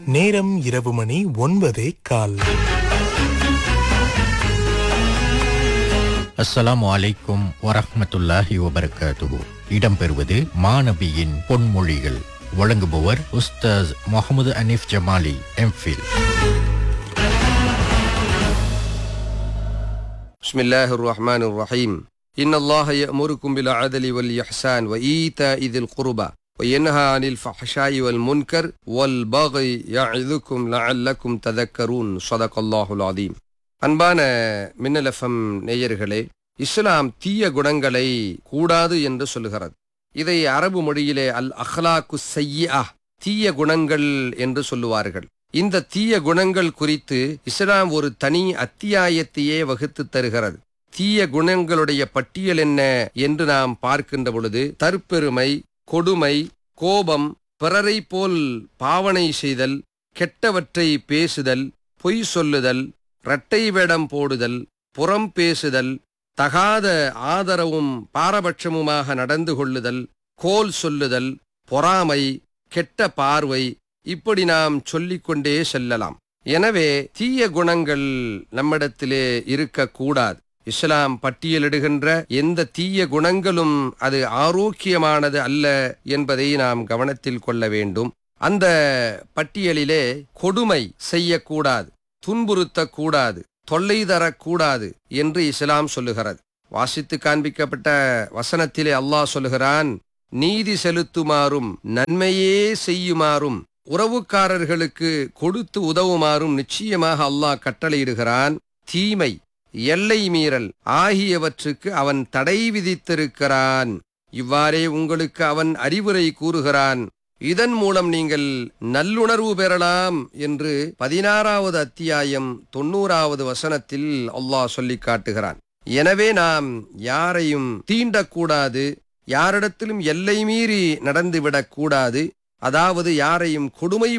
நேரம் இரவு மணி ஒன்பதே கால் அஸ்ஸலாமு அலைக்கும் வரஹ்மத்துல்லாஹி வபரகாத்துஹு இடம்பெறுவது மாநபியின் பொன்மொழிகள் வழங்குபவர் உஸ்தாஸ் முகமது அனீஃப் ஜமாலி எம்ஃபில் بسم الله الرحمن الرحيم إن الله يأمركم بالعدل والإحسان وإيتاء ذي القربى وينهى عن الفحشاء والمنكر والبغي يعظكم لعلكم تذكرون صدق الله العظيم அன்பான மின்னலஃபம் நேயர்களே இஸ்லாம் தீய குணங்களை கூடாது என்று சொல்லுகிறது இதை அரபு மொழியிலே அல் அஹ்லாக்கு செய்யா தீய குணங்கள் என்று சொல்லுவார்கள் இந்த தீய குணங்கள் குறித்து இஸ்லாம் ஒரு தனி அத்தியாயத்தையே வகுத்து தருகிறது தீய குணங்களுடைய பட்டியல் என்ன என்று நாம் பார்க்கின்ற பொழுது தற்பெருமை கொடுமை கோபம் பிறரை போல் பாவனை செய்தல் கெட்டவற்றை பேசுதல் பொய் சொல்லுதல் இரட்டை வேடம் போடுதல் புறம் பேசுதல் தகாத ஆதரவும் பாரபட்சமுமாக நடந்து கொள்ளுதல் கோல் சொல்லுதல் பொறாமை கெட்ட பார்வை இப்படி நாம் சொல்லிக்கொண்டே செல்லலாம் எனவே தீய குணங்கள் நம்மிடத்திலே இருக்கக்கூடாது இஸ்லாம் பட்டியலிடுகின்ற எந்த தீய குணங்களும் அது ஆரோக்கியமானது அல்ல என்பதை நாம் கவனத்தில் கொள்ள வேண்டும் அந்த பட்டியலிலே கொடுமை செய்யக்கூடாது துன்புறுத்தக்கூடாது தொல்லை தரக்கூடாது என்று இஸ்லாம் சொல்லுகிறது வாசித்து காண்பிக்கப்பட்ட வசனத்திலே அல்லாஹ் சொல்லுகிறான் நீதி செலுத்துமாறும் நன்மையே செய்யுமாறும் உறவுக்காரர்களுக்கு கொடுத்து உதவுமாறும் நிச்சயமாக அல்லாஹ் கட்டளையிடுகிறான் தீமை எல்லை மீறல் ஆகியவற்றுக்கு அவன் தடை விதித்திருக்கிறான் இவ்வாறே உங்களுக்கு அவன் அறிவுரை கூறுகிறான் இதன் மூலம் நீங்கள் நல்லுணர்வு பெறலாம் என்று பதினாறாவது அத்தியாயம் தொண்ணூறாவது வசனத்தில் அல்லாஹ் சொல்லி காட்டுகிறான் எனவே நாம் யாரையும் தீண்டக்கூடாது யாரிடத்திலும் எல்லை மீறி நடந்துவிடக் கூடாது அதாவது யாரையும் கொடுமை